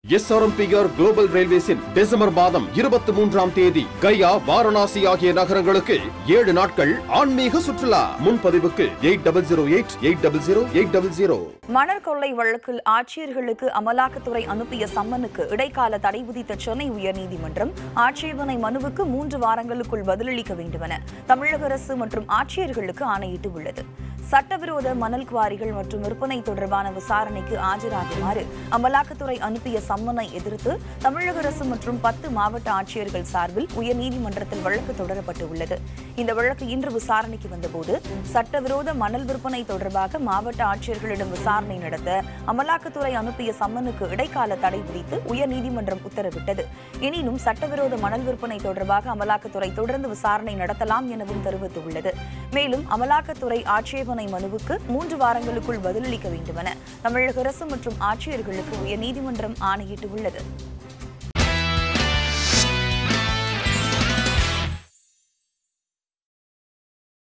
SRMPR global ரயில்வேஸின் December மாதம் இருபத்தி மூன்றாம் தேதி கயா வாரணாசி ஆகிய நகரங்களுக்கு ஏழு நாட்கள் ஆன்மீக சுற்றுலா முன்பதிவுக்கு eight double zero eight eight double zero eight double zero மணல் கொள்ளை வழக்கில் ஆட்சியர்களுக்கு அமலாக்கத்துறை அனுப்பிய சம்மனுக்கு இடைக்கால தடை விதித்த சென்னை உயர்நீதிமன்றம் ஆட்சேபனை மனுவுக்கு மூன்று வாரங்களுக்குள் பதிலளிக்க வேண்டுமென தமிழக அரசு மற்றும் ஆட்சியர்களுக்கு ஆணையிட்டு உள்ளது சட்டவிரோத மணல் குவாரிகள் மற்றும் விற்பனை தொடர்பான விசாரணைக்கு ஆஜராகுமாறு அமலாக்கத்துறை அனுப்பிய சம்மனை எதிர்த்து தமிழக அரசு மற்றும் பத்து மாவட்ட ஆட்சியர்கள் சார்பில் உயர்நீதிமன்றத்தில் வழக்கு தொடரப்பட்டு உள்ளது இந்த வழக்கு இன்று விசாரணைக்கு வந்தபோது சட்டவிரோத மணல் விற்பனை தொடர்பாக மாவட்ட ஆட்சியர்களிடம் விசாரணை நடத்த அமலாக்கத்துறை அனுப்பிய சம்மனுக்கு இடைக்கால தடை விதித்து உயர்நீதிமன்றம் உத்தரவிட்டது எனினும் சட்டவிரோத மணல் விற்பனை தொடர்பாக அமலாக்கத்துறை தொடர்ந்து விசாரணை நடத்தலாம் எனவும் தெரிவித்துள்ளது மேலும் அமலாக்கத்துறை ஆட்சேபனை மனுவுக்கு மூன்று வாரங்களுக்குள் பதிலளிக்க வேண்டுமென தமிழக அரசு மற்றும் ஆட்சியர்களுக்கு உயர்நீதிமன்றம் ஆணையிட்டுள்ளது